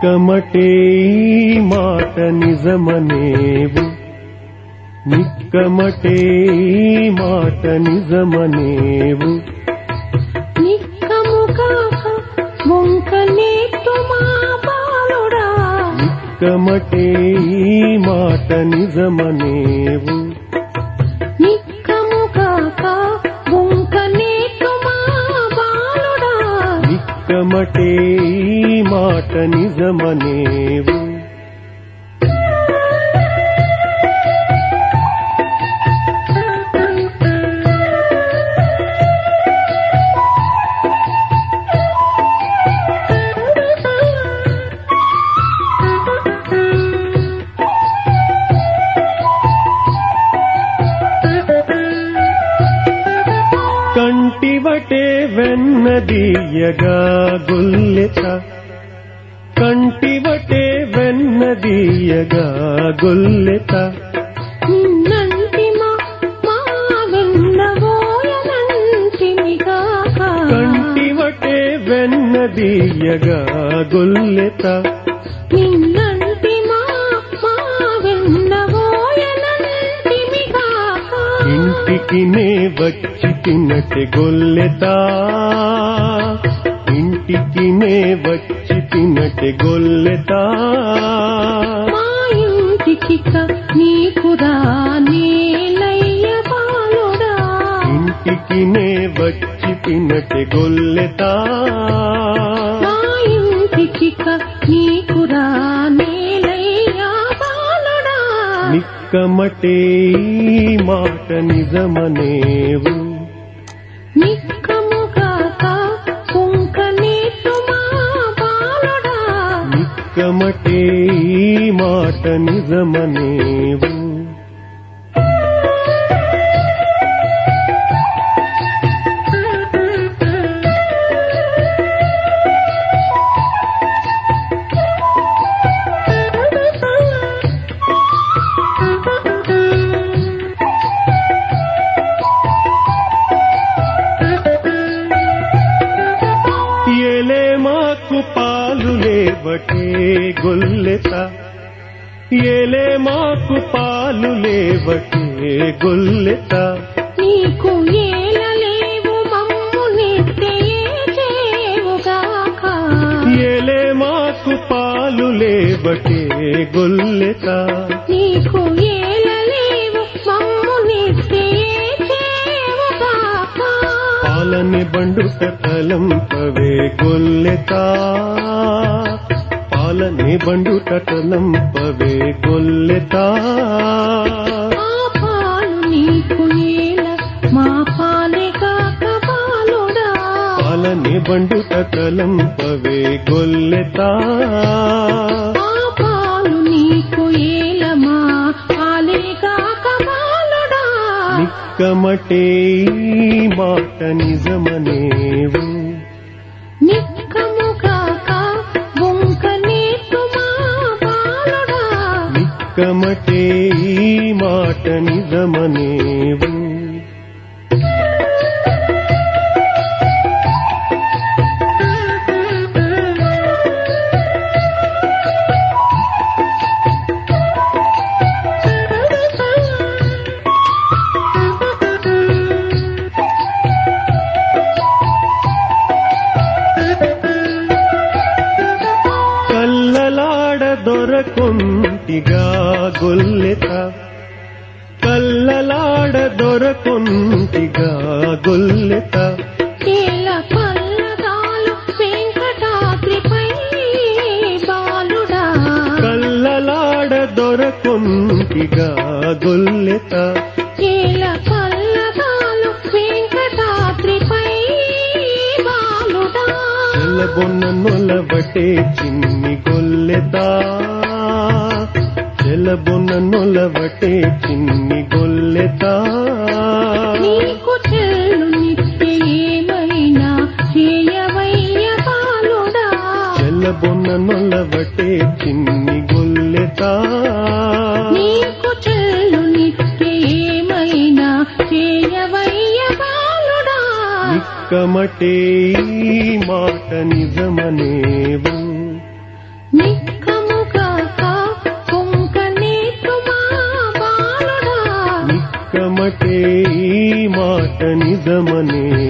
నిక్కమటే ఈ మాట నిజమనేవు నిక్కమటే ఈ మాట నిజమనేవు నిక్కముగాక వంకనేట్టు మా బాలుడా నిక్కమటే ఈ మాట నిజమనేవు నిక్కముగాక వంకనేట్టు మా బాలుడా నిక్కమటే ఈ మాట నిజమనేవు కంటివటే వెన్నదీయగా గొల్లెత కంటివటే వెన్నదీయగా గొల్లెత నిన్నంటి మా మా వెన్నబోయనంటినిగాక కంటివటే వెన్నదీయగా గొల్లెత నిన్నంటి మా మా వెన్నబోయనంటినిగాక ఇంటికి నే వచ్చి తినటి గొల్లెత ఇంటికి నే వచ్చి తినటి గొల్లెత మా ఇంటికిక నీకురా నేలయ్య బాలుడా ఇంటికి నే వచ్చి తినటి గొల్లెత మా ఇంటికిక నీకురా నేలయ్య బాలుడా నిక్కమటే ఈ మాట నిజమనేవు నిక్కముగాక కుంకనీటు మా బాలుడా నిక్కమటే ఈ మాట నిజమనేవు ఎలే మాకు పాలు లేవటే గొల్లెత ఎలే మాకు పాలు లేవటే గొల్లెత నీకు ఏలలేవు మమ్ము నెత్తే చేవుగాక ఎలే మాకు పాలు లేవటే గొల్లెత నీకు ఏలలేవు మమ్ము నెత్తే చేవుగాక పాలని బండుట తలంపవే గొల్లెత పాలని బండుట తలంపవే గొల్లెత ఆ పాలు నీకు ఏల మా పాలే కాక పాలుడా పాలని బండుట తలంపవే గొల్లెత ఆ పాలు నీకు ఏల మా పాలే కాక పాలుడా నిక్కమటే ఈ మాట నిజమనేవు నిక్కముగాక వంకనేట్టు మా బాలుడా నిక్కమటే ఈ మాట నిజమనేవు కల్లలాడ దొరకొంటిగా గొల్లెత కల్లలాడ దొరకొంటిగా గొల్లెత ఏల పల్లదాలు వెంకటాద్రిపై బాలుడా కల్లలాడ దొరకొంటిగా గొల్లెత ఏల పల్లదాలు వెంకటాద్రిపై బాలుడా చెలబొన్న నొలవటే చిన్ని గొల్లెత చెలబొన్న నొలవటే చిన్ని గొల్లెత నీకు చెల్లు నిత్య ఏమైనా చేయవయ్య బాలుడా చెల్లబొన్న నొలవటే చిన్ని గొల్లెత నీకు చెల్లు నిత్య ఏమైనా చేయవయ్య బాలుడా నిక్కమటే ఈ మాట నిజమనేవు నిత్య నిజమనే